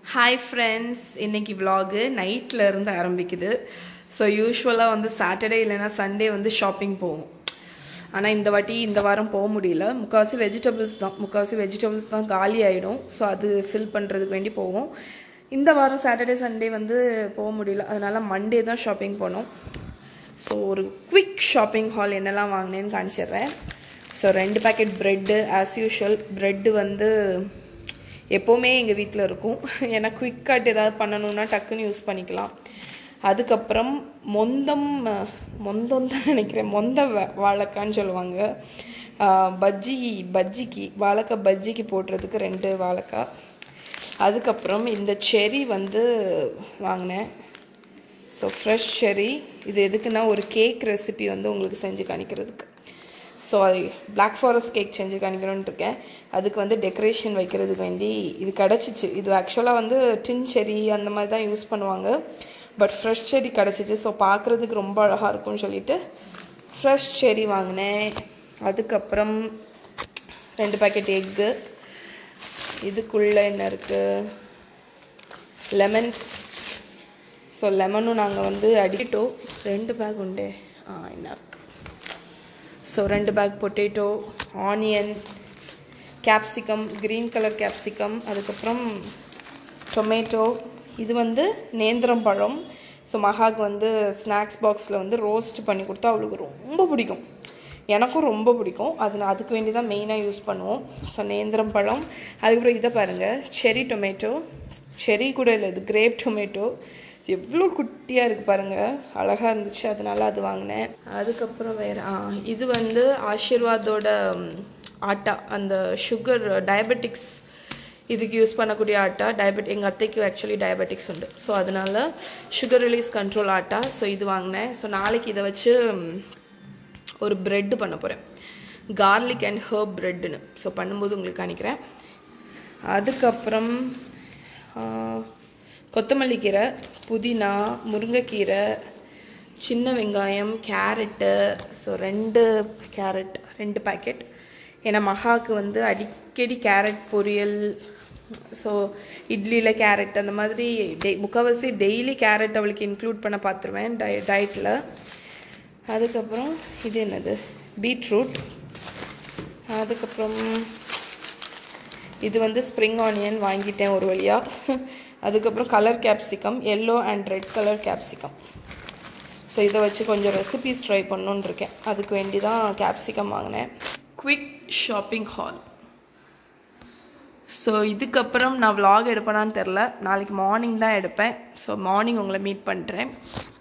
Hi friends இன்னைக்கு vlog நைட்ல இருந்து ஆரம்பிக்குது ஸோ யூஸ்வலாக வந்து சாட்டர்டே இல்லைன்னா சண்டே வந்து ஷாப்பிங் போவோம் ஆனால் இந்த வாட்டி இந்த வாரம் போக முடியல முக்கால்வாசி வெஜிடபிள்ஸ் தான் முக்கால்வாசி வெஜிடபிள்ஸ் தான் காலி ஆகிடும் ஸோ அது ஃபில் பண்ணுறதுக்கு வேண்டி போவோம் இந்த வாரம் சாட்டர்டே சண்டே வந்து போக முடியல அதனால மண்டே தான் ஷாப்பிங் போனோம் ஸோ ஒரு குவிக் ஷாப்பிங் ஹால் என்னெல்லாம் வாங்கினேன்னு காமிச்சிடுறேன் ஸோ ரெண்டு packet bread as usual bread வந்து எப்போவுமே எங்கள் வீட்டில் இருக்கும் ஏன்னா குவிக் கட் ஏதாவது பண்ணணும்னா டக்குன்னு யூஸ் பண்ணிக்கலாம் அதுக்கப்புறம் மொந்தம் அஹ், மொந்தம் தான் நினைக்கிறேன் மொந்த வா- வாழைக்கான்னு சொல்லுவாங்க அஹ், பஜ்ஜி பஜ்ஜிக்கு வாழைக்காய் பஜ்ஜிக்கு போடுறதுக்கு ரெண்டு வாழைக்காய் அதுக்கப்புறம் இந்த செரி வந்து வாங்கினேன் ஸோ ஃப்ரெஷ் செரி இது எதுக்குன்னா ஒரு கேக் ரெசிபி வந்து உங்களுக்கு செஞ்சு காணிக்கிறதுக்கு ஸோ அது Black ஃபாரஸ்ட் கேக் செஞ்சு காணிக்கணும்னு இருக்கேன் அதுக்கு வந்து டெக்கரேஷன் வைக்கிறதுக்கு வேண்டி இது கிடச்சிச்சு இது ஆக்சுவலாக வந்து டின் செரி அந்த மாதிரி தான் யூஸ் பண்ணுவாங்க பட் ஃப்ரெஷ் செரி கிடச்சிச்சு ஸோ பார்க்குறதுக்கு ரொம்ப அழகாக இருக்கும்னு சொல்லிட்டு ஃப்ரெஷ் செரி வாங்கினேன் அதுக்கப்புறம் ரெண்டு பேக்கெட் எக்கு இதுக்குள்ளே என்ன இருக்குது லெமன்ஸ் ஸோ லெமனும் நாங்கள் வந்து அடிக்கிட்டோம் ரெண்டு பேக் உண்டே ஆ என்ன இருக்கு ஸோ ரெண்டு pack potato onion capsicum green colour capsicum அதுக்கப்புறம் டொமேட்டோ இது வந்து நேந்திரம் பழம் ஸோ மகாக்கு வந்து ஸ்நாக்ஸ் பாக்ஸில் வந்து ரோஸ்ட் பண்ணி கொடுத்தா அவளுக்கு ரொம்ப பிடிக்கும் எனக்கும் ரொம்ப பிடிக்கும் அது நான் அதுக்கு வேண்டி தான் மெயினாக யூஸ் பண்ணுவோம் ஸோ நேந்திரம் பழம் அதுக்கப்புறம் இதை பாருங்கள் செரி டொமேட்டோ செரி கூட இல்லை இது கிரேப் டொமேட்டோ எவ்வளோ குட்டியாக இருக்குது பாருங்கள் அழகாக இருந்துச்சு அதனால அது வாங்கினேன் அதுக்கப்புறம் வேறு ஆ இது வந்து ஆஷீர்வாதோட ம், ஆட்டா அந்த சுகர் டயபெட்டிக்ஸ் இதுக்கு யூஸ் பண்ணக்கூடிய ஆட்டா டயபெட் எங்கள் அத்தைக்கு ஆக்சுவலி டயபெட்டிக்ஸ் உண்டு ஸோ அதனால sugar release control atta so இது வாங்கினேன் ஸோ நாளைக்கு இதை வச்சு ம், ஒரு பிரெட் பண்ண போகிறேன் கார்லிக் அண்ட் ஹர்ப் பிரெட்டுன்னு ஸோ பண்ணும்போது உங்களுக்கு காணிக்கிறேன் அதுக்கப்புறம் ஆ, கொத்தமல்லி கீரை புதினா முருங்கைக்கீரை சின்ன வெங்காயம் கேரட்டு ஸோ ரெண்டு கேரட் ரெண்டு பாக்கெட் ஏன்னா மகாவுக்கு வந்து அடிக்கடி கேரட் பொரியல் ஸோ இட்லியில் கேரட் அந்த மாதிரி டெய் முக்கால்வாசி டெய்லி கேரட் அவளுக்கு இன்க்ளூட் பண்ண பார்த்துருவேன் டய டயட்டில் அதுக்கப்புறம் இது என்னது பீட்ரூட் அதுக்கப்புறம் இது வந்து ஸ்ப்ரிங் ஆனியன் வாங்கிட்டேன் ஒரு வழியாக அதுக்கப்புறம் colour capsicum yellow and red colour capsicum so இதை வச்சு கொஞ்சம் ரெசிபீஸ் ட்ரை பண்ணணுன்னு இருக்கேன் அதுக்கு வேண்டி தான் கேப்சிகம் வாங்கினேன் குவிக் ஷாப்பிங் ஹால் ஸோ இதுக்கப்புறம் நான் vlog எடுப்பேனான்னு தெரில நாளைக்கு மார்னிங் தான் எடுப்பேன் ஸோ மார்னிங் உங்களை மீட் பண்ணுறேன்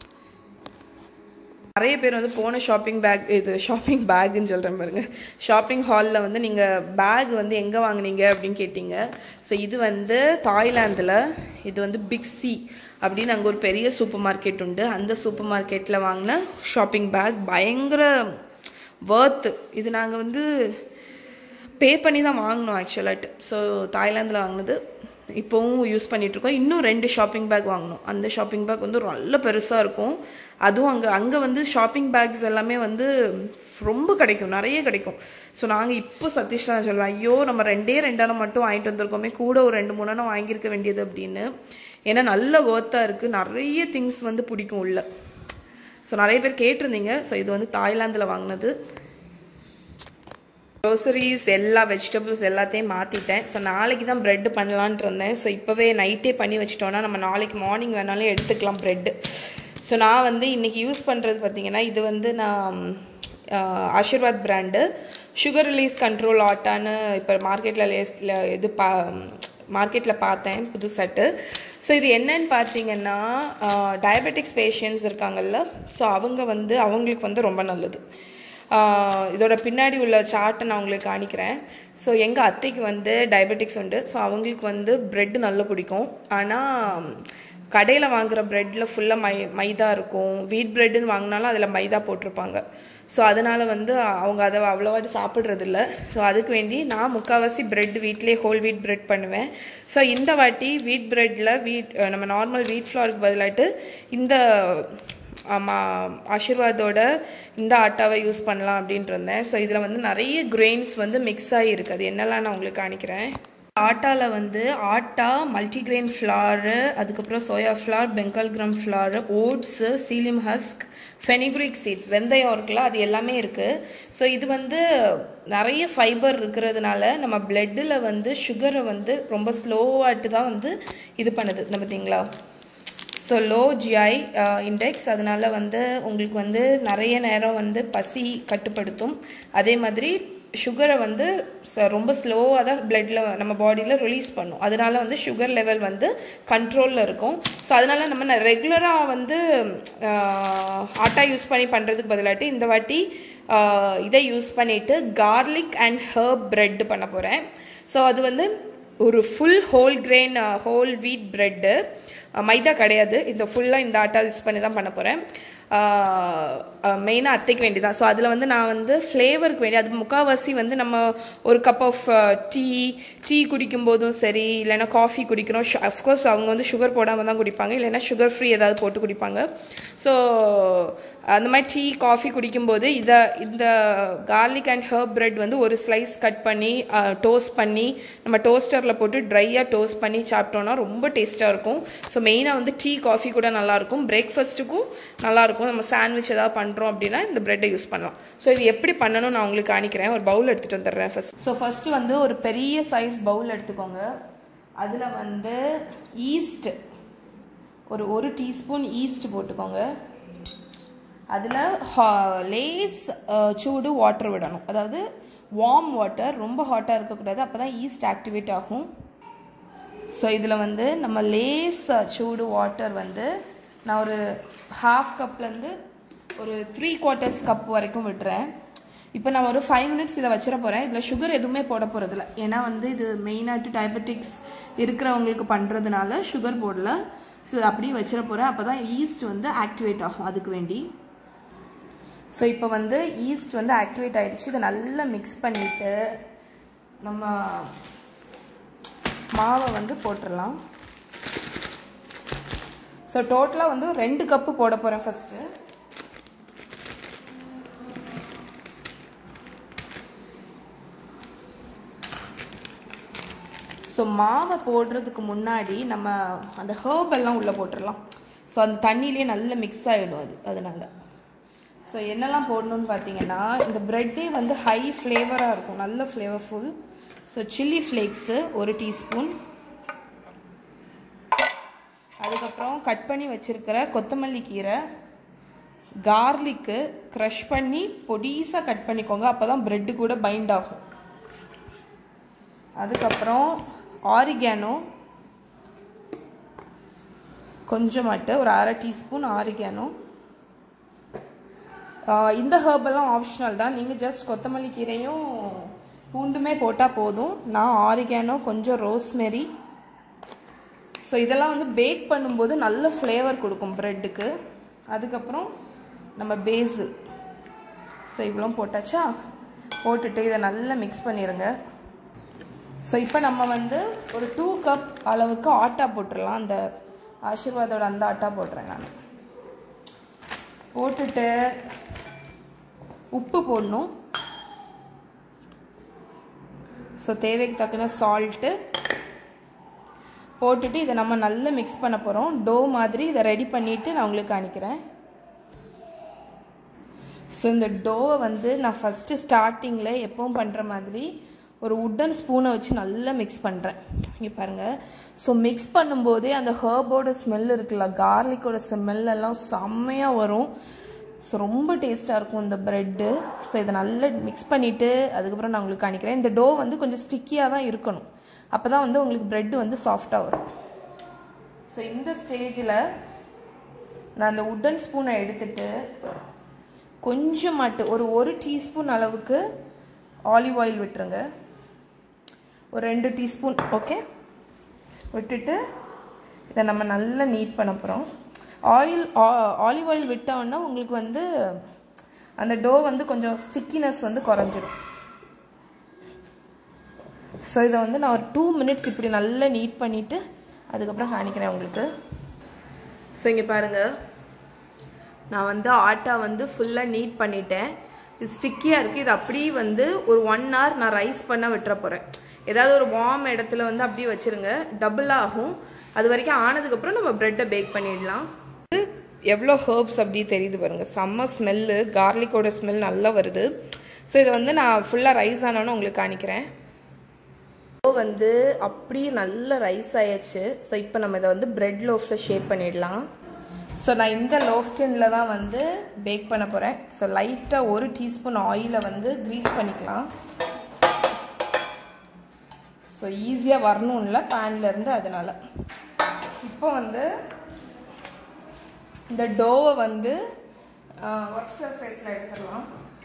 நிறைய பேர் வந்து போன ஷாப்பிங் பேக் இது ஷாப்பிங் பேக்குன்னு சொல்கிறேன் பாருங்க ஷாப்பிங் ஹாலில் வந்து நீங்கள் பேக் வந்து எங்கே வாங்குனீங்க அப்படின்னு கேட்டிங்க ஸோ இது வந்து தாய்லாந்தில் இது வந்து பிக் சி அப்படின்னு அங்கே ஒரு பெரிய சூப்பர் மார்க்கெட் உண்டு அந்த சூப்பர் மார்க்கெட்டில் வாங்கின ஷாப்பிங் பேக் பயங்கர worth இது நாங்கள் வந்து பே பண்ணி தான் வாங்கினோம் ஆக்சுவலாட்டு ஸோ தாய்லாந்தில் வாங்கினது இப்போவும் யூஸ் பண்ணிட்டு இருக்கோம் இன்னும் ரெண்டு ஷாப்பிங் பேக் வாங்கினோம் அந்த ஷாப்பிங் பேக் வந்து நல்ல பெருசாக இருக்கும் அதுவும் அங்கே அங்கே வந்து ஷாப்பிங் பேக்ஸ் எல்லாமே வந்து ரொம்ப கிடைக்கும் நிறைய கிடைக்கும் ஸோ நாங்கள் இப்போ சதீஷ் தான் சொல்லுவேன் ஐயோ நம்ம ரெண்டே ரெண்டானம் மட்டும் வாங்கிட்டு வந்திருக்கோமே கூட ஒரு ரெண்டு மூணு வாங்கியிருக்க வேண்டியது அப்படின்னு ஏன்னா நல்ல ஒர்த்தாக இருக்குது நிறைய திங்ஸ் வந்து பிடிக்கும் உள்ள ஸோ நிறைய பேர் கேட்டிருந்தீங்க ஸோ இது வந்து தாய்லாந்தில் வாங்கினது க்ரோசரிஸ் எல்லா வெஜிடபிள்ஸ் எல்லாத்தையும் மாற்றிட்டேன் ஸோ நாளைக்கு தான் ப்ரெட் பண்ணலான்ட்டு இருந்தேன் ஸோ இப்போவே நைட்டே பண்ணி வச்சிட்டோன்னா நம்ம நாளைக்கு மார்னிங் வேணாலும் எடுத்துக்கலாம் ப்ரெட்டு ஸோ நான் வந்து இன்றைக்கி யூஸ் பண்ணுறது பார்த்தீங்கன்னா இது வந்து நான் ஆஹ், Aashirvaad brand sugar release control ஆட்டான்னு இப்போ மார்க்கெட்டில் லேஸ் இது பா மார்க்கெட்டில் பார்த்தேன் புது செட்டு ஸோ இது என்னன்னு பார்த்தீங்கன்னா டயபெட்டிக்ஸ் பேஷண்ட்ஸ் இருக்காங்கல்ல ஸோ அவங்க வந்து அவங்களுக்கு வந்து ரொம்ப நல்லது ஆஹ் இதோட பின்னாடி உள்ள சார்ட்டை நான் உங்களுக்கு காணிக்கிறேன் ஸோ எங்கள் அத்தைக்கு வந்து டயபெட்டிக்ஸ் உண்டு ஸோ அவங்களுக்கு வந்து பிரெட் நல்லா பிடிக்கும் ஆனால் கடையில் வாங்குற ப்ரெட்டில் ஃபுல்லாக மை மைதா இருக்கும் வீட் பிரெட்டுன்னு வாங்கினாலும் அதில் மைதா போட்டிருப்பாங்க ஸோ அதனால வந்து அவங்க அதை அவ்வளோவாட்டு சாப்பிட்றது இல்ல ஸோ அதுக்கு வேண்டி நான் முக்கால்வாசி பிரெட் வீட்லேயே ஹோல் வீட் பிரெட் பண்ணுவேன் ஸோ இந்த வாட்டி வீட் பிரெட்டில் வீட் நம்ம நார்மல் வீட் ஃப்ளாருக்கு பதிலாட்டு இந்த ஆமாம் ஆஷீர்வாதோட இந்த ஆட்டாவை யூஸ் பண்ணலாம் அப்படின்ட்டு இருந்தேன் ஸோ இதில் வந்து நிறைய கிரெயின்ஸ் வந்து மிக்ஸ் ஆகிருக்கு அது என்னெல்லாம் நான் உங்களுக்கு காணிக்கிறேன் ஆட்டாவில் வந்து ஆட்டா மல்டிகிரெயின் ஃப்ளாரு அதுக்கப்புறம் soya flour Bengal gram flour oats psyllium husk fenugreek seeds வெந்தயம் இருக்குல்ல அது எல்லாமே இருக்குது ஸோ இது வந்து நிறைய ஃபைபர் இருக்கிறதுனால நம்ம பிளட்டில் வந்து சுகரை வந்து ரொம்ப ஸ்லோவாட்டு தான் வந்து இது பண்ணுது இந்த பார்த்தீங்களா ஸோ லோ ஜிஐ இண்டெக்ஸ் அதனால வந்து உங்களுக்கு வந்து நிறைய நேரம் வந்து பசி கட்டுப்படுத்தும் அதே மாதிரி சுகரை வந்து ரொம்ப ஸ்லோவாக தான் பிளட்டில் நம்ம பாடியில் ரிலீஸ் பண்ணும் அதனால வந்து சுகர் லெவல் வந்து கண்ட்ரோலில் இருக்கும் ஸோ அதனால நம்ம ரெகுலராக வந்து ஆட்டா யூஸ் பண்ணி பண்ணுறதுக்கு பதிலாட்டி இந்த வாட்டி இதை யூஸ் பண்ணிவிட்டு கார்லிக் அண்ட் ஹர்ப் பிரெட் பண்ண போகிறேன் ஸோ அது வந்து ஒரு full whole grain whole wheat bread maida கிடையாது இந்த ஃபுல்லாக இந்த ஆட்டா யூஸ் பண்ணி தான் பண்ண போகிறேன் மெயினாக அத்தைக்கு வேண்டி தான் ஸோ அதில் வந்து நான் வந்து ஃப்ளேவருக்கு வேண்டி அது முக்கால்வாசி வந்து நம்ம ஒரு கப் ஆஃப் டீ டீ குடிக்கும் போதும் சரி இல்லைன்னா காஃபி குடிக்கிறோம் அஃப்கோர்ஸ் அவங்க வந்து சுகர் போடாமல் தான் குடிப்பாங்க இல்லைன்னா சுகர் ஃப்ரீ ஏதாவது போட்டு குடிப்பாங்க ஸோ அந்த மாதிரி டீ காஃபி குடிக்கும்போது இதை இந்த கார்லிக் அண்ட் ஹர்ப் பிரெட் வந்து ஒரு ஸ்லைஸ் கட் பண்ணி டோஸ்ட் பண்ணி நம்ம டோஸ்டரில் போட்டு ட்ரையாக டோஸ்ட் பண்ணி சாப்பிட்டோன்னா ரொம்ப டேஸ்ட்டாக இருக்கும் ஸோ மெயினாக வந்து டீ காஃபி கூட நல்லாயிருக்கும் பிரேக்ஃபாஸ்ட்டுக்கும் நல்லாயிருக்கும் நம்ம சாண்ட்விச் ஏதாவது பண்ணுறோம் அப்படின்னா இந்த ப்ரெட்டை யூஸ் பண்ணலாம் ஸோ இது எப்படி பண்ணணும் நான் உங்களுக்கு காணிக்கிறேன் ஒரு பவுல் எடுத்துகிட்டு வந்துடுறேன் ஃபஸ்ட் ஸோ ஃபஸ்ட்டு வந்து ஒரு பெரிய சைஸ் பவுல் எடுத்துக்கோங்க அதில் வந்து ஈஸ்ட் ஒரு ஒரு டீஸ்பூன் ஈஸ்ட் போட்டுக்கோங்க அதில் லேஸ் சூடு வாட்டர் விடணும் அதாவது வார்ம் வாட்டர் ரொம்ப ஹாட்டாக இருக்கக்கூடாது அப்போ தான் ஈஸ்ட் ஆக்டிவேட் ஆகும் ஸோ இதில் வந்து நம்ம லேஸ் சூடு வாட்டர் வந்து நான் ஒரு ஹாஃப் கப்லேருந்து ஒரு த்ரீ குவார்ட்டர்ஸ் கப் வரைக்கும் விடுறேன் இப்போ நான் ஒரு ஃபைவ் மினிட்ஸ் இதை வச்சிட போகிறேன் இதில் சுகர் எதுவுமே போட போகிறதில்ல ஏன்னா வந்து இது மெயினாட்டு டயபெட்டிக்ஸ் இருக்கிறவங்களுக்கு பண்ணுறதுனால சுகர் போடல ஸோ அப்படியே வச்சிட போகிறேன் அப்போ தான் ஈஸ்ட் வந்து ஆக்டிவேட் ஆகும் அதுக்கு வேண்டி ஸோ இப்போ வந்து ஈஸ்ட் வந்து ஆக்டிவேட் ஆகிடுச்சு இதை நல்லா மிக்ஸ் பண்ணிவிட்டு நம்ம மாவை வந்து போட்டுடலாம் ஸோ டோட்டலாக வந்து ரெண்டு கப்பு போட போகிறேன் ஃபஸ்ட்டு ஸோ மாவை போடுறதுக்கு முன்னாடி நம்ம அந்த ஹேர்ப் எல்லாம் உள்ளே போட்டுடலாம் ஸோ அந்த தண்ணியிலே நல்லா மிக்ஸ் ஆகிடும் அது அதனால ஸோ என்னெல்லாம் போடணும்னு பார்த்தீங்கன்னா இந்த ப்ரெட்டே வந்து ஹை ஃப்ளேவராக இருக்கும் நல்ல ஃப்ளேவர்ஃபுல் ஸோ சில்லி ஃப்ளேக்ஸு ஒரு டீஸ்பூன் அதுக்கப்புறம் கட் பண்ணி வச்சுருக்கிற கொத்தமல்லி கீரை கார்லிக்கு க்ரஷ் பண்ணி பொடிசாக கட் பண்ணிக்கோங்க அப்போ தான் ப்ரெட்டு கூட பைண்ட் ஆகும் அதுக்கப்புறம் ஆரிகானோ கொஞ்சமாட்டு ஒரு அரை டீஸ்பூன் ஆரிகானோ இந்த ஹேர்பெல்லாம் ஆப்ஷனல் தான் நீங்கள் ஜஸ்ட் கொத்தமல்லி கீரையும் பூண்டுமே போட்டால் போதும் நான் ஆரிகானோ கொஞ்சம் ரோஸ்மெரி ஸோ இதெல்லாம் வந்து பேக் பண்ணும்போது நல்ல ஃப்ளேவர் கொடுக்கும் ப்ரெட்டுக்கு அதுக்கப்புறம் நம்ம பேஸு ஸோ இவ்வளோ போட்டாச்சா போட்டுட்டு இதை நல்லா மிக்ஸ் பண்ணிடுங்க ஸோ இப்போ நம்ம வந்து ஒரு டூ கப் அளவுக்கு ஆட்டா போட்டுடலாம் அந்த ஆசீர்வாதோட அந்த ஆட்டா போடுறேன் நான் போட்டுட்டு உப்பு போடணும் ஸோ தேவைக்கு தக்கன சால்ட்டு போட்டுட்டு இதை நம்ம நல்லா மிக்ஸ் பண்ண போகிறோம் டோ மாதிரி இதை ரெடி பண்ணிவிட்டு நான் உங்களுக்கு காணிக்கிறேன் ஸோ இந்த டோவை வந்து நான் ஃபஸ்ட்டு ஸ்டார்டிங்கில் எப்பவும் பண்ணுற மாதிரி ஒரு உட்டன் ஸ்பூனை வச்சு நல்லா மிக்ஸ் பண்ணுறேன் இங்கே பாருங்கள் ஸோ மிக்ஸ் பண்ணும்போதே அந்த ஹர்போட ஸ்மெல் இருக்குல்ல கார்லிக்கோட ஸ்மெல் எல்லாம் செம்மையாக வரும் ஸோ ரொம்ப டேஸ்ட்டாக இருக்கும் இந்த ப்ரெட்டு ஸோ இதை நல்லா மிக்ஸ் பண்ணிவிட்டு அதுக்கப்புறம் நான் உங்களுக்கு காணிக்கிறேன் இந்த டோ வந்து கொஞ்சம் ஸ்டிக்கியாக தான் இருக்கணும் அப்போ தான் வந்து உங்களுக்கு ப்ரெட்டு வந்து சாஃப்டாக வரும் ஸோ இந்த ஸ்டேஜில் நான் அந்த உட்டன் ஸ்பூனை எடுத்துட்டு கொஞ்சமாட்டு ஒரு ஒரு டீஸ்பூன் அளவுக்கு ஆலிவ் ஆயில் விட்டுருங்க ஒரு ரெண்டு டீஸ்பூன் ஓகே விட்டுட்டு இதை நம்ம நல்லா நீட் பண்ண போகிறோம் ஆயில் ஆலிவ் ஆயில் விட்டோன்னா உங்களுக்கு வந்து அந்த டோ வந்து கொஞ்சம் ஸ்டிக்கினஸ் வந்து குறைஞ்சிடும் ஸோ இதை வந்து நான் ஒரு டூ மினிட்ஸ் இப்படி நல்லா நீட் பண்ணிவிட்டு அதுக்கப்புறம் காணிக்கிறேன் உங்களுக்கு ஸோ இங்கே பாருங்கள் நான் வந்து ஆட்டா வந்து ஃபுல்லாக நீட் பண்ணிட்டேன் இது ஸ்டிக்கியாக இருக்குது இது அப்படியே வந்து ஒரு ஒன் ஹவர் நான் ரைஸ் பண்ண விட்டுற போகிறேன் ஏதாவது ஒரு வார்ம் இடத்துல வந்து அப்படியே வச்சிருங்க டபுள் ஆகும் அது வரைக்கும் ஆனதுக்கப்புறம் நம்ம ப்ரெட்டை பேக் பண்ணிடலாம் எவ்வளோ ஹர்ப்ஸ் அப்படி தெரியுது பாருங்க செம்ம ஸ்மெல்லு கார்லிக்கோட ஸ்மெல் நல்லா வருது ஸோ இதை வந்து நான் ஃபுல்லாக ரைஸ் ஆனோன்னு உங்களுக்கு காணிக்கிறேன் வந்து அப்படியே நல்ல ரைஸ் ஆயாச்சு ஸோ இப்போ நம்ம இதை வந்து பிரெட் லோஃபில் ஷேப் பண்ணிடலாம் ஸோ நான் இந்த லோஃப் டின்ல தான் வந்து பேக் பண்ண போகிறேன் ஸோ லைட்டாக ஒரு டீஸ்பூன் ஆயிலை வந்து க்ரீஸ் பண்ணிக்கலாம் ஸோ ஈஸியாக வரணும்ல பேன்ல இருந்து அதனால இப்போ வந்து இந்த டோவை வந்து ஒர்க் சர்ஃபேஸில் எடுத்துடலாம்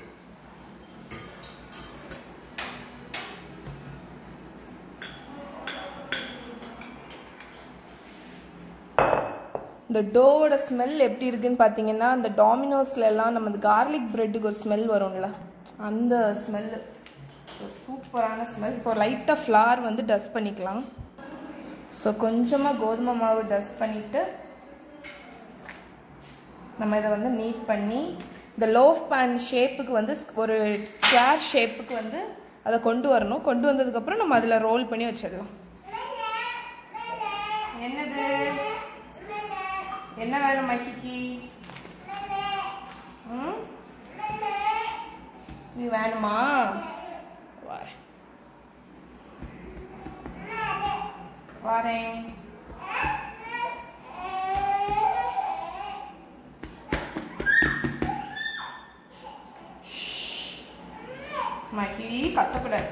இந்த டோவோட ஸ்மெல் எப்படி இருக்குன்னு பார்த்தீங்கன்னா அந்த டாமினோஸ்ல எல்லாம் நம்ம கார்லிக் பிரெட்டுக்கு ஒரு ஸ்மெல் வரும்ல அந்த ஸ்மெல்லு சூப்பரான ஸ்மெல் இப்போ லைட்டாக ஃப்ளார் வந்து டஸ்ட் பண்ணிக்கலாம் ஸோ கொஞ்சமாக கோதுமை மாவு டஸ்ட் பண்ணிவிட்டு நம்ம இதை வந்து நீட் பண்ணி இந்த லோஃப் பேன் ஷேப்புக்கு வந்து ஒரு ஸ்கொயர் ஷேப்புக்கு வந்து அதை கொண்டு வரணும் கொண்டு வந்ததுக்கப்புறம் நம்ம அதில் ரோல் பண்ணி வச்சிடலாம் என்னது என்ன வேணும் மகிக்கு ம் நீ வேணுமா வரேன் வரேன் மகி கத்தக்கூடாது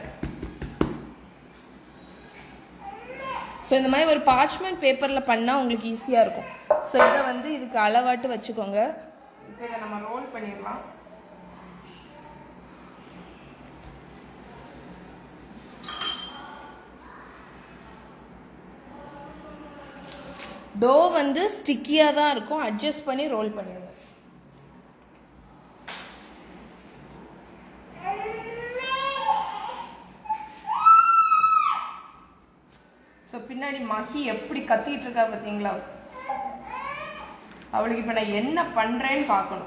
ஸோ இந்த மாதிரி ஒரு பார்ச்மெண்ட் பேப்பரில் பண்ணால் உங்களுக்கு ஈஸியாக இருக்கும் ஸோ இதை வந்து இதுக்கு அளவாட்டு வச்சுக்கோங்க இப்போ இதை நம்ம ரோல் பண்ணிடலாம் டோ வந்து ஸ்டிக்கியாக தான் இருக்கும் அட்ஜஸ்ட் பண்ணி ரோல் பண்ணிடுங்க ஸோ பின்னாடி மகி எப்படி கத்திட்டு இருக்கா பார்த்தீங்களா அவளுக்கு இப்போ நான் என்ன பண்ணுறேன்னு பார்க்கணும்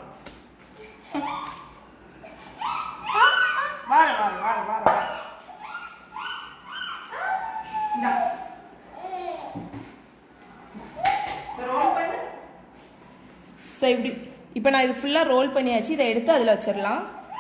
வார வார வார வார வார இந்தா. இதை roll பண்ணு. ஸோ இப்படி இப்போ நான் இது ஃபுல்லாக ரோல் பண்ணியாச்சு இதை எடுத்து அதில் வச்சிடலாம்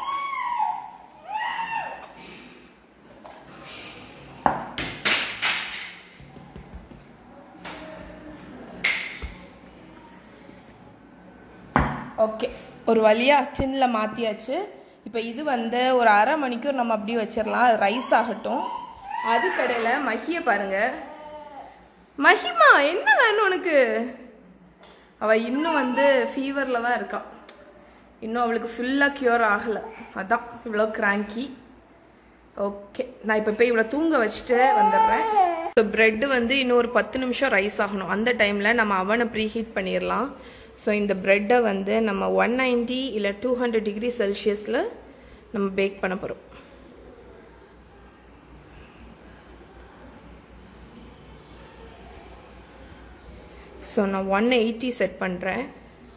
ஓகே ஒரு வழியாக டின்னில் மாற்றியாச்சு இப்போ இது வந்து ஒரு அரை மணிக்கூர் நம்ம அப்படியே வச்சிடலாம் அது ரைஸ் ஆகட்டும் அதுக்கடையில் மகியை பாருங்க மகிமா என்ன வேணும் உனக்கு அவள் இன்னும் வந்து ஃபீவரில் தான் இருக்கா இன்னும் அவளுக்கு ஃபுல்லாக க்யூர் ஆகலை அதான் இவ்வளோ கிராங்கி ஓகே நான் இப்போ போய் இவ்வளோ தூங்க வச்சுட்டு வந்துடுறேன் ஸோ ப்ரெட்டு வந்து இன்னும் ஒரு பத்து நிமிஷம் ரைஸ் ஆகணும் அந்த டைமில் நம்ம அவனை ப்ரீ ஹீட் பண்ணிடலாம் ஸோ இந்த ப்ரெட்டை வந்து நம்ம ஒன் நைன்ட்டி இல்லை டூ ஹண்ட்ரட் டிகிரி செல்சியஸில் நம்ம பேக் பண்ண போகிறோம் ஸோ நான் ஒன் எயிட்டி செட் பண்ணுறேன்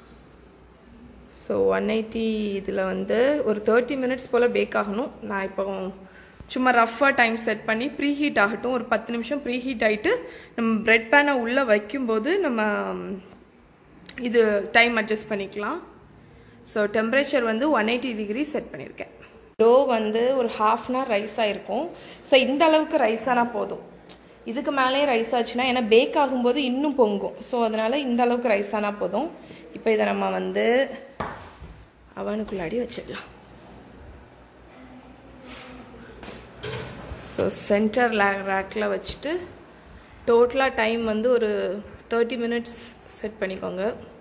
ஸோ ஒன் எயிட்டி இதில் வந்து ஒரு தேர்ட்டி மினிட்ஸ் போல் பேக் ஆகணும் நான் இப்போ சும்மா ரஃப்பாக டைம் செட் பண்ணி ப்ரீ ஹீட் ஆகட்டும் ஒரு பத்து நிமிஷம் ப்ரீ ஹீட் ஆகிட்டு நம்ம பிரெட் பேனை உள்ளே வைக்கும்போது நம்ம இது டைம் அட்ஜஸ்ட் பண்ணிக்கலாம் ஸோ டெம்பரேச்சர் வந்து ஒன் எயிட்டி டிகிரி செட் பண்ணியிருக்கேன் டோ வந்து ஒரு ஹாஃப் அன் ஹவர் ரைஸ் ஆகிருக்கும் ஸோ இந்த அளவுக்கு ரைஸ் ஆனால் போதும் இதுக்கு மேலேயே ரைஸ் ஆச்சுன்னா ஏன்னா பேக் ஆகும்போது இன்னும் பொங்கும் ஸோ அதனால் இந்த அளவுக்கு ரைஸ் ஆனால் போதும் இப்போ இதை நம்ம வந்து அவனுக்குள்ளாடி வச்சிடலாம் ஸோ சென்டர் ரேக்கில் வச்சுட்டு டோட்டலாக டைம் வந்து ஒரு தேர்ட்டி மினிட்ஸ் செட் பண்ணிக்கோங்க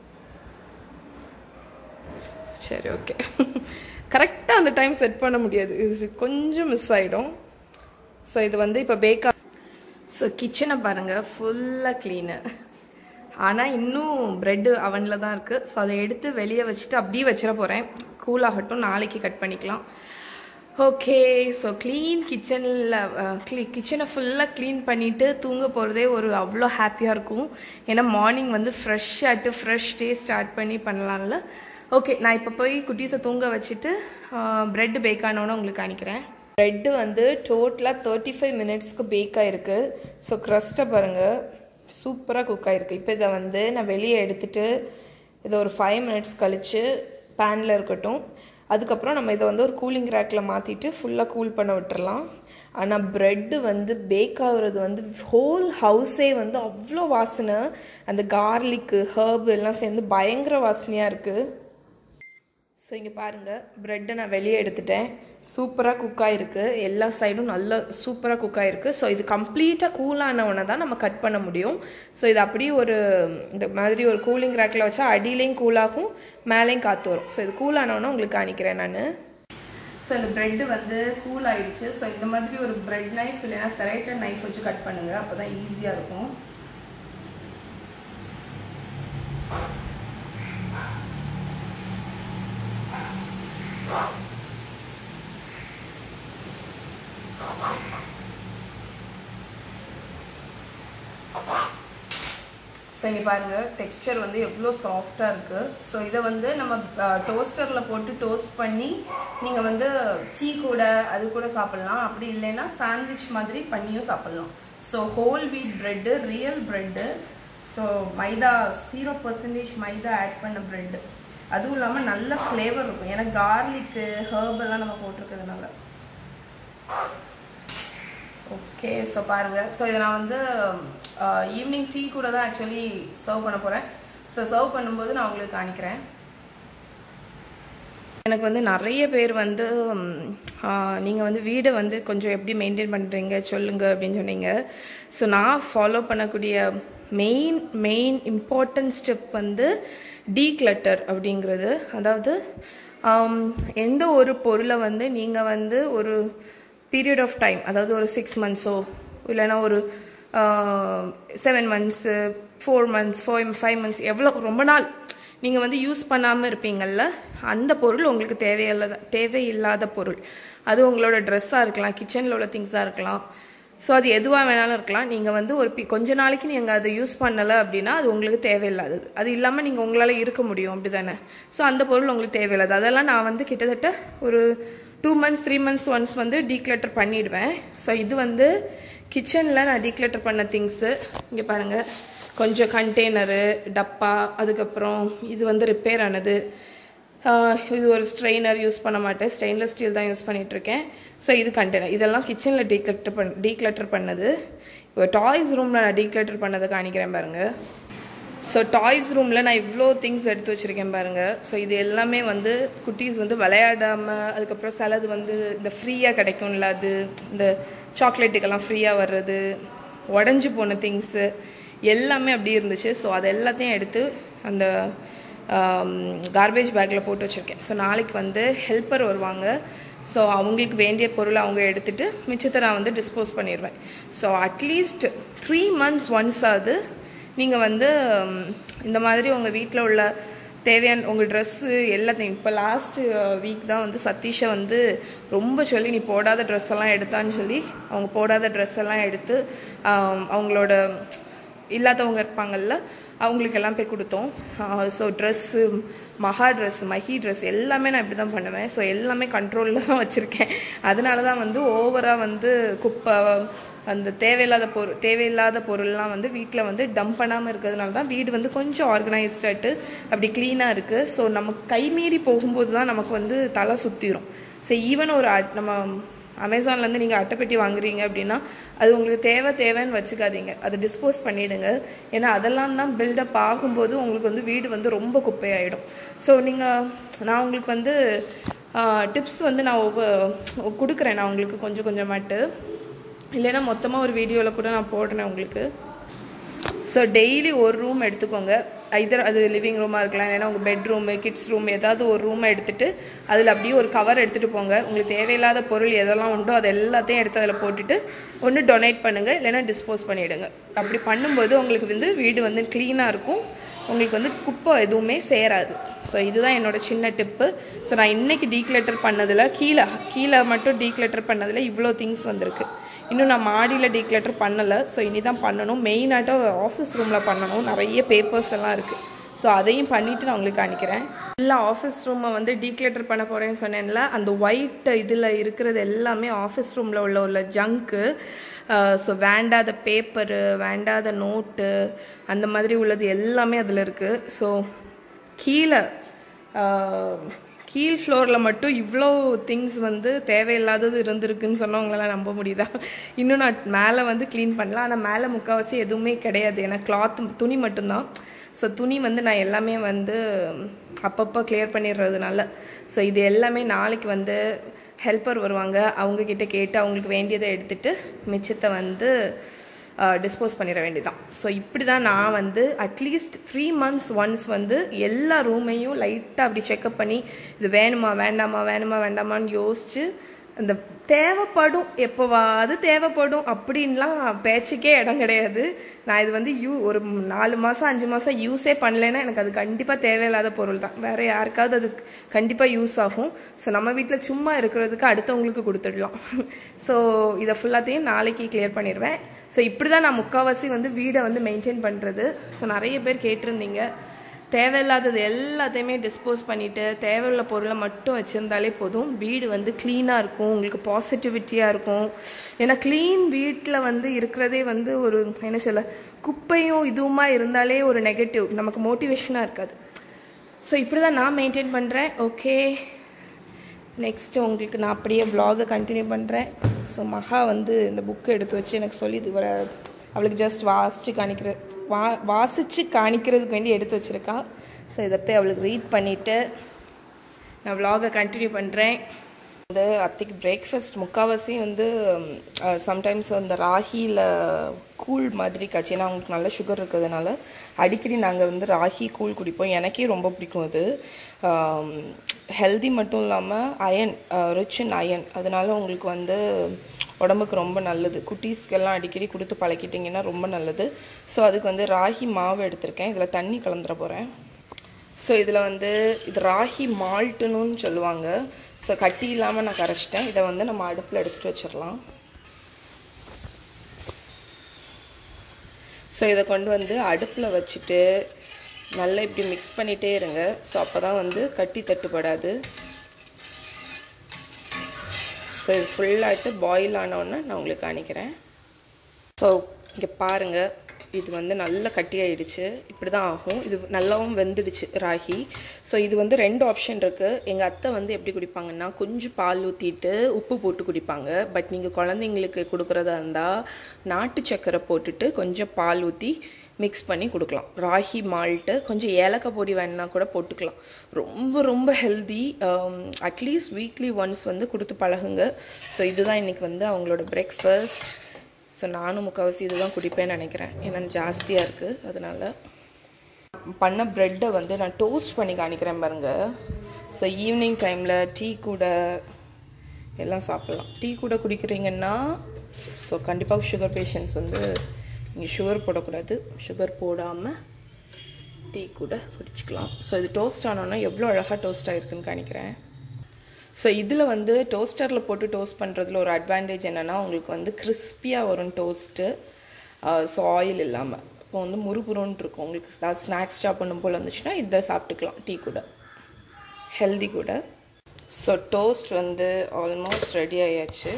சரி ஓகே கரெக்டாக அந்த டைம் செட் பண்ண முடியாது இது கொஞ்சம் மிஸ் ஆகிடும் ஸோ இது வந்து இப்போ பேக்கா ஸோ கிச்சனை பாருங்கள் ஃபுல்லாக க்ளீனு ஆனால் இன்னும் ப்ரெட்டு அவனில் தான் இருக்குது ஸோ அதை எடுத்து வெளியே வச்சுட்டு அப்படியே வச்சிட போகிறேன் கூல் ஆகட்டும் நாளைக்கு கட் பண்ணிக்கலாம் ஓகே ஸோ க்ளீன் கிச்சனில் க்ளீ கிச்சனை ஃபுல்லாக க்ளீன் பண்ணிவிட்டு தூங்க போகிறதே ஒரு அவ்வளோ ஹாப்பியாக இருக்கும் ஏன்னா மார்னிங் வந்து ஃப்ரெஷ்ஷாகிட்டு ஃப்ரெஷ் டே ஸ்டார்ட் பண்ணி பண்ணலாம்ல ஓகே நான் இப்போ போய் குட்டீஸை தூங்க வச்சுட்டு ப்ரெட் பேக் ஆனோன்னு உங்களுக்கு காணிக்கிறேன் ப்ரெட்டு வந்து டோட்டலாக தேர்ட்டி ஃபைவ் மினிட்ஸ்க்கு பேக் ஆகிருக்கு ஸோ க்ரஸ்ட்டை பாருங்கள் சூப்பராக குக் ஆகிருக்கு இப்போ இதை வந்து நான் வெளியே எடுத்துட்டு இதை ஒரு ஃபைவ் மினிட்ஸ் கழித்து பேனில் இருக்கட்டும் அதுக்கப்புறம் நம்ம இதை வந்து ஒரு கூலிங் ரேக்கில் மாற்றிட்டு ஃபுல்லாக கூல் பண்ண விட்டுறலாம் ஆனால் ப்ரெட்டு வந்து பேக் ஆகுறது வந்து ஹோல் ஹவுஸே வந்து அவ்வளோ வாசனை அந்த கார்லிக்கு ஹர்ப் எல்லாம் சேர்ந்து பயங்கர வாசனையாக இருக்குது ஸோ இங்கே பாருங்கள் ப்ரெட்டை நான் வெளியே எடுத்துட்டேன் சூப்பராக குக் ஆகிருக்கு எல்லா சைடும் நல்லா சூப்பராக குக் ஆகிருக்கு ஸோ இது கம்ப்ளீட்டாக கூலானவனை தான் நம்ம கட் பண்ண முடியும் ஸோ இது அப்படியே ஒரு இந்த மாதிரி ஒரு கூலிங் ரேக்கில் வச்சா அடியிலையும் கூலாகும் மேலேயும் காற்று வரும் ஸோ இது கூலானவனை உங்களுக்கு காணிக்கிறேன் நான் ஸோ இந்த ப்ரெட்டு வந்து கூல் ஆயிடுச்சு ஸோ இந்த மாதிரி ஒரு ப்ரெட் நைஃப் இல்லைன்னா செரைட்டட் நைஃப் வச்சு கட் பண்ணுங்கள் அப்போ தான் ஈஸியாக இருக்கும் ஸோ இங்கே பாருங்கள் டெக்ஸ்டர் வந்து எவ்வளோ சாஃப்டாக இருக்குது ஸோ இதை வந்து நம்ம டோஸ்டரில் போட்டு டோஸ்ட் பண்ணி நீங்கள் வந்து டீ கூட அது கூட சாப்பிட்லாம் அப்படி இல்லைன்னா சாண்ட்விச் மாதிரி பண்ணியும் சாப்பிட்லாம் so whole wheat bread real bread so maida zero percentage maida add பண்ண ப்ரெட்டு அதுவும் இல்லாமல் நல்ல ஃப்ளேவர் இருக்கும் ஏன்னா கார்லிக்கு ஹர்ப் எல்லாம் நம்ம போட்டிருக்கிறதுனால ஓகே ஸோ பாருங்கள் ஸோ இதை நான் வந்து ஈவினிங் டீ கூட தான் ஆக்சுவலி சர்வ் பண்ண போகிறேன் ஸோ சர்வ் பண்ணும்போது நான் உங்களுக்கு காணிக்கிறேன் எனக்கு வந்து நிறைய பேர் வந்து நீங்கள் வந்து வீடை வந்து கொஞ்சம் எப்படி மெயின்டைன் பண்ணுறீங்க சொல்லுங்க அப்படின்னு சொன்னீங்க ஸோ நான் ஃபாலோ பண்ணக்கூடிய மெயின் மெயின் இம்பார்ட்டன்ட் ஸ்டெப் வந்து டீக்ளட்டர் அப்படிங்கிறது அதாவது எந்த ஒரு பொருளை வந்து நீங்கள் வந்து ஒரு பீரியட் ஆஃப் டைம் அதாவது ஒரு சிக்ஸ் மந்த்ஸோ இல்லைன்னா ஒரு seven months four months four five months எவ்வளோ ரொம்ப நாள் நீங்கள் வந்து யூஸ் பண்ணாமல் இருப்பீங்கள்ல அந்த பொருள் உங்களுக்கு தேவையில்லாத தேவையில்லாத பொருள் அது உங்களோட ட்ரெஸ்ஸாக இருக்கலாம் கிச்சனில் உள்ள திங்ஸாக இருக்கலாம் ஸோ அது எதுவாக வேணாலும் இருக்கலாம் நீங்கள் வந்து ஒரு பி கொஞ்ச நாளைக்கு நீங்கள் அதை யூஸ் பண்ணலை அப்படின்னா அது உங்களுக்கு தேவையில்லாதது அது இல்லாமல் நீங்கள் உங்களால் இருக்க முடியும் அப்படி தானே ஸோ அந்த பொருள் உங்களுக்கு தேவையில்லாது அதெல்லாம் நான் வந்து கிட்டத்தட்ட ஒரு two months three months once வந்து டீக்ளட்டர் பண்ணிடுவேன் ஸோ இது வந்து கிச்சனில் நான் டீக்ளட்டர் பண்ண திங்ஸு இங்கே பாருங்கள் கொஞ்சம் கண்டெய்னரு டப்பா அதுக்கப்புறம் இது வந்து ரிப்பேர் ஆனது இது ஒரு ஸ்ட்ரெயினர் யூஸ் பண்ண மாட்டேன் ஸ்டெயின்லெஸ் ஸ்டீல் தான் யூஸ் பண்ணிகிட்ருக்கேன் ஸோ இது கண்டெய்னர் இதெல்லாம் கிச்சனில் டீக்ளட்டர் பண் டீக்ளட்டர் பண்ணது இப்போ டாய்ஸ் ரூமில் நான் டீக்ளட்டர் பண்ணதை காணிக்கிறேன் பாருங்கள் ஸோ டாய்ஸ் ரூமில் நான் இவ்வளோ திங்ஸ் எடுத்து வச்சுருக்கேன் பாருங்கள் ஸோ இது எல்லாமே வந்து குட்டீஸ் வந்து விளையாடாமல் அதுக்கப்புறம் சிலது வந்து இந்த ஃப்ரீயாக கிடைக்கும்ல அது இந்த சாக்லேட்டுக்கெல்லாம் ஃப்ரீயாக வர்றது உடஞ்சி போன திங்ஸு எல்லாமே அப்படி இருந்துச்சு ஸோ அது எல்லாத்தையும் எடுத்து அந்த கார்பேஜ் பேக்கில் போட்டு வச்சுருக்கேன் ஸோ நாளைக்கு வந்து ஹெல்ப்பர் வருவாங்க ஸோ அவங்களுக்கு வேண்டிய பொருளை அவங்க எடுத்துகிட்டு மிச்சத்தை நான் வந்து டிஸ்போஸ் பண்ணிடுவேன் so at least three months once ஆகுது நீங்கள் வந்து இந்த மாதிரி உங்கள் வீட்டில் உள்ள தேவையான உங்கள் ட்ரெஸ்ஸு எல்லாத்தையும் இப்போ லாஸ்ட்டு வீக் தான் வந்து சதீஷை வந்து ரொம்ப சொல்லி நீ போடாத ட்ரெஸ் எல்லாம் எடுத்தான்னு சொல்லி அவங்க போடாத ட்ரெஸ் எல்லாம் எடுத்து அவங்களோட இல்லாதவங்க இருப்பாங்கல்ல அவங்களுக்கு எல்லாம் போய் கொடுத்தோம் so dress Maha dress Mahi dress எல்லாமே நான் இப்படி தான் பண்ணுவேன் ஸோ எல்லாமே கண்ட்ரோலில் தான் வச்சுருக்கேன் அதனால தான் வந்து ஓவராக வந்து குப்பை அந்த தேவையில்லாத பொருள் தேவையில்லாத பொருள்லாம் வந்து வீட்டில் வந்து டம்ப் பண்ணாமல் இருக்கிறதுனால தான் வீடு வந்து கொஞ்சம் ஆர்கனைஸ்டாட்டு அப்படி க்ளீனாக இருக்குது ஸோ நமக்கு கைமீறி போகும்போது தான் நமக்கு வந்து தலை சுற்றிடும் ஸோ ஈவன் ஒரு நம்ம அமேசான்லேருந்து நீங்கள் அட்டைப்பெட்டி வாங்குறீங்க அப்படின்னா அது உங்களுக்கு தேவை தேவைன்னு வச்சுக்காதீங்க அதை டிஸ்போஸ் பண்ணிவிடுங்க ஏன்னா அதெல்லாம் தான் பில்டப் ஆகும்போது உங்களுக்கு வந்து வீடு வந்து ரொம்ப குப்பையாயிடும் ஸோ நீங்கள் நான் உங்களுக்கு வந்து டிப்ஸ் வந்து நான் ஒவ்வொரு கொடுக்குறேன் நான் உங்களுக்கு கொஞ்சம் கொஞ்சமாட்டு இல்லைன்னா மொத்தமாக ஒரு வீடியோவில் கூட நான் போடுறேன் உங்களுக்கு ஸோ டெய்லி ஒரு ரூம் எடுத்துக்கோங்க இதர் அது லிவிங் ரூமாக இருக்கலாம் இல்லைன்னா உங்கள் பெட்ரூமு கிட்ஸ் ரூம் ஏதாவது ஒரு ரூமை எடுத்துகிட்டு அதில் அப்படியே ஒரு கவர் எடுத்துகிட்டு போங்க உங்களுக்கு தேவையில்லாத பொருள் எதெல்லாம் உண்டோ அது எல்லாத்தையும் எடுத்து அதில் போட்டுட்டு ஒன்று டொனேட் பண்ணுங்கள் இல்லைன்னா டிஸ்போஸ் பண்ணிவிடுங்க அப்படி பண்ணும்போது உங்களுக்கு வந்து வீடு வந்து க்ளீனாக இருக்கும் உங்களுக்கு வந்து குப்பை எதுவுமே சேராது ஸோ இதுதான் என்னோட சின்ன டிப்பு ஸோ நான் இன்றைக்கி டீக்ளட்டர் பண்ணதில் கீழே கீழே மட்டும் டீக்ளட்டர் பண்ணதில் இவ்வளோ திங்ஸ் வந்திருக்கு இன்னும் நான் மாடியில் டீக்ளட்டர் பண்ணலை ஸோ இனி தான் பண்ணணும் மெயினாக ஆஃபீஸ் ரூமில் பண்ணணும் நிறைய பேப்பர்ஸ் எல்லாம் இருக்குது ஸோ அதையும் பண்ணிவிட்டு நான் உங்களுக்கு காணிக்கிறேன் இல்லை ஆஃபீஸ் ரூமை வந்து டீக்ளேட்டர் பண்ண போகிறேன்னு சொன்னேன்ல அந்த ஒயிட் இதில் இருக்கிறது எல்லாமே ஆஃபீஸ் ரூமில் உள்ள உள்ள ஜங்க்கு ஸோ வேண்டாத பேப்பரு வேண்டாத நோட்டு அந்த மாதிரி உள்ளது எல்லாமே அதில் இருக்குது ஸோ கீழே கீழ் ஃப்ளோரில் மட்டும் இவ்வளோ திங்ஸ் வந்து தேவையில்லாதது இருந்திருக்குன்னு சொன்னவங்களாம் நம்ப முடியுதா இன்னும் நான் மேலே வந்து க்ளீன் பண்ணலாம் ஆனால் மேலே முக்கால்வாசி எதுவுமே கிடையாது ஏன்னா கிளாத் துணி மட்டும்தான் ஸோ துணி வந்து நான் எல்லாமே வந்து அப்பப்போ கிளியர் பண்ணிடுறதுனால ஸோ இது எல்லாமே நாளைக்கு வந்து ஹெல்ப்பர் வருவாங்க அவங்கக்கிட்ட கேட்டு அவங்களுக்கு வேண்டியதை எடுத்துகிட்டு மிச்சத்தை வந்து டிஸ்போஸ் பண்ணிட வேண்டியதான் ஸோ இப்படி தான் நான் வந்து அட்லீஸ்ட் த்ரீ மந்த்ஸ் ஒன்ஸ் வந்து எல்லா ரூமையும் லைட்டாக அப்படி செக்அப் பண்ணி இது வேணுமா வேண்டாமா வேணுமா வேண்டாமான்னு யோசிச்சு அந்த தேவைப்படும் எப்போவாது தேவைப்படும் அப்படின்லாம் பேச்சுக்கே இடம் கிடையாது நான் இது வந்து யூ ஒரு நாலு மாதம் அஞ்சு மாதம் யூஸே பண்ணலைன்னா எனக்கு அது கண்டிப்பாக தேவையில்லாத பொருள் தான் வேறு யாருக்காவது அது கண்டிப்பாக யூஸ் ஆகும் ஸோ நம்ம வீட்டில் சும்மா இருக்கிறதுக்கு அடுத்தவங்களுக்கு கொடுத்துடலாம் ஸோ இதை ஃபுல்லாத்தையும் நாளைக்கு கிளியர் பண்ணிடுவேன் ஸோ இப்படி தான் நான் முக்கால்வாசி வந்து வீடை வந்து மெயின்டைன் பண்ணுறது ஸோ நிறைய பேர் கேட்டிருந்தீங்க தேவையில்லாதது எல்லாத்தையுமே டிஸ்போஸ் பண்ணிவிட்டு தேவையுள்ள பொருளை மட்டும் வச்சுருந்தாலே போதும் வீடு வந்து க்ளீனாக இருக்கும் உங்களுக்கு பாசிட்டிவிட்டியாக இருக்கும் ஏன்னா க்ளீன் வீட்டில் வந்து இருக்கிறதே வந்து ஒரு என்ன சொல்ல குப்பையும் இதுவுமா இருந்தாலே ஒரு நெகட்டிவ் நமக்கு மோட்டிவேஷனாக இருக்காது ஸோ இப்படி தான் நான் மெயின்டைன் பண்ணுறேன் ஓகே நெக்ஸ்ட்டு உங்களுக்கு நான் அப்படியே வ்ளாகை கண்டினியூ பண்ணுறேன் ஸோ மகா வந்து இந்த புக்கை எடுத்து வச்சு எனக்கு சொல்லி இது வர அவளுக்கு ஜஸ்ட் வாசித்து காணிக்கிற வா வாசித்து காணிக்கிறதுக்கு வேண்டி எடுத்து வச்சுருக்கா ஸோ இதை போய் அவளுக்கு ரீட் பண்ணிவிட்டு நான் வ்ளாகை கண்டினியூ பண்ணுறேன் வந்து அத்தைக்கு பிரேக்ஃபாஸ்ட் முக்கால்வாசி வந்து சம்டைம்ஸ் அந்த ராகியில் கூழ் மாதிரி காய்ச்சி ஏன்னா அவங்களுக்கு நல்ல சுகர் இருக்கிறதுனால அடிக்கடி நாங்கள் வந்து ராகி கூழ் குடிப்போம் எனக்கே ரொம்ப பிடிக்கும் அது ஹெல்தி மட்டும் இல்லாமல் அயன் ரிச் இன் அயன் அதனால உங்களுக்கு வந்து உடம்புக்கு ரொம்ப நல்லது குட்டீஸ்க்கெல்லாம் அடிக்கடி கொடுத்து பழக்கிட்டிங்கன்னா ரொம்ப நல்லது ஸோ அதுக்கு வந்து ராகி மாவு எடுத்திருக்கேன் இதில் தண்ணி கலந்துட போகிறேன் ஸோ இதில் வந்து இது ராகி மால்ட்டுன்னு சொல்லுவாங்க ஸோ கட்டி இல்லாமல் நான் கரைச்சிட்டேன் இதை வந்து நம்ம அடுப்பில் எடுத்துகிட்டு வச்சிடலாம் ஸோ இதை கொண்டு வந்து அடுப்பில் வச்சுட்டு நல்லா இப்படி மிக்ஸ் பண்ணிகிட்டே இருங்க ஸோ அப்போ தான் வந்து கட்டி தட்டுப்படாது ஸோ இது ஃபுல்லாகிட்டு பாயில் ஆனோடனே நான் உங்களுக்கு காணிக்கிறேன் ஸோ இங்கே பாருங்கள் இது வந்து நல்லா கட்டி ஆயிடுச்சு இப்படி தான் ஆகும் இது நல்லாவும் வெந்துடுச்சு ராகி ஸோ இது வந்து ரெண்டு ஆப்ஷன் இருக்குது எங்கள் அத்தை வந்து எப்படி குடிப்பாங்கன்னா கொஞ்சம் பால் ஊற்றிட்டு உப்பு போட்டு குடிப்பாங்க பட் நீங்கள் குழந்தைங்களுக்கு கொடுக்குறதா இருந்தால் நாட்டு சக்கரை போட்டுட்டு கொஞ்சம் பால் ஊற்றி மிக்ஸ் பண்ணி கொடுக்கலாம் ராகி மால்ட்டு கொஞ்சம் ஏலக்காய் பொடி வேணுன்னா கூட போட்டுக்கலாம் ரொம்ப ரொம்ப ஹெல்தி அட்லீஸ்ட் வீக்லி ஒன்ஸ் வந்து கொடுத்து பழகுங்க ஸோ இதுதான் இன்றைக்கி வந்து அவங்களோட பிரேக்ஃபாஸ்ட் ஸோ நானும் முக்கால்வாசி இதுதான் குடிப்பேன்னு நினைக்கிறேன் ஏன்னா ஜாஸ்தியாக இருக்குது அதனால் பண்ண ப்ரெட்டை வந்து நான் டோஸ்ட் பண்ணி காணிக்கிறேன் பாருங்க ஸோ ஈவினிங் டைமில் டீ கூட எல்லாம் சாப்பிட்லாம் டீ கூட குடிக்கிறீங்கன்னா ஸோ கண்டிப்பாக சுகர் பேஷண்ட்ஸ் வந்து நீங்கள் சுகர் போடக்கூடாது சுகர் போடாமல் டீ கூட குடிச்சிக்கலாம் ஸோ இது டோஸ்ட் ஆனோன்னா எவ்வளோ அழகாக டோஸ்ட் ஆகிருக்குன்னு காணிக்கிறேன் ஸோ இதில் வந்து டோஸ்டரில் போட்டு டோஸ்ட் பண்ணுறதுல ஒரு அட்வான்டேஜ் என்னென்னா உங்களுக்கு வந்து கிறிஸ்பியாக வரும் டோஸ்ட்டு ஸோ ஆயில் இல்லாமல் இப்போ வந்து முறுபுறுன்னு இருக்கும் உங்களுக்கு ஏதாவது ஸ்நாக்ஸ் சாப்பிடணும் போல் இருந்துச்சுன்னா இதை சாப்பிட்டுக்கலாம் டீ கூட ஹெல்தி கூட ஸோ டோஸ்ட் வந்து ஆல்மோஸ்ட் ரெடி ஆயாச்சு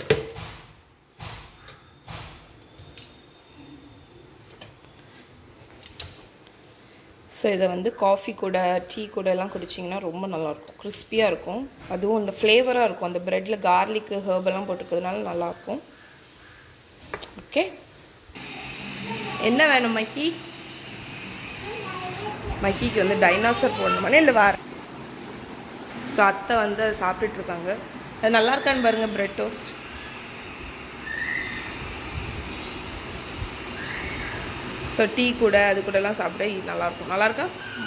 ஸோ இதை வந்து காஃபி கூட டீ கூட எல்லாம் குடிச்சிங்கன்னா ரொம்ப நல்லாயிருக்கும் கிறிஸ்பியாக இருக்கும் அதுவும் இந்த ஃப்ளேவராக இருக்கும் அந்த ப்ரெட்டில் கார்லிக்கு ஹேர்பெல்லாம் போட்டுக்கிறதுனால நல்லாயிருக்கும் ஓகே என்ன வேணும் மைக்கி மைக்கிக்கு வந்து டைனாசர் போடணுமானே இல்லை வேறு ஸோ அத்தை வந்து அதை சாப்பிட்டுட்டு இருக்காங்க அது நல்லா இருக்கான்னு பாருங்க பிரெட் டோஸ்ட் ஸோ டீ கூட அது கூடலாம் சாப்பிட இது நல்லாயிருக்கும் நல்லா இருக்கா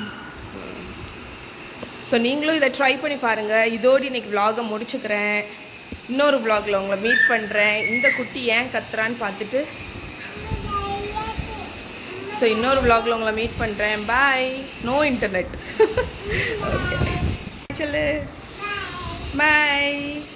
ஸோ நீங்களும் இதை ட்ரை பண்ணி பாருங்கள் இதோடு இன்னைக்கு vlog-அ முடிச்சுக்கிறேன் இன்னொரு vlog-ல உங்களை மீட் பண்ணுறேன் இந்த குட்டி ஏன் கத்துறான்னு பார்த்துட்டு ஸோ இன்னொரு vlog-ல உங்களை மீட் பண்ணுறேன் பாய் நோ இன்டர்நெட் ஓகே சொல்லு பாய்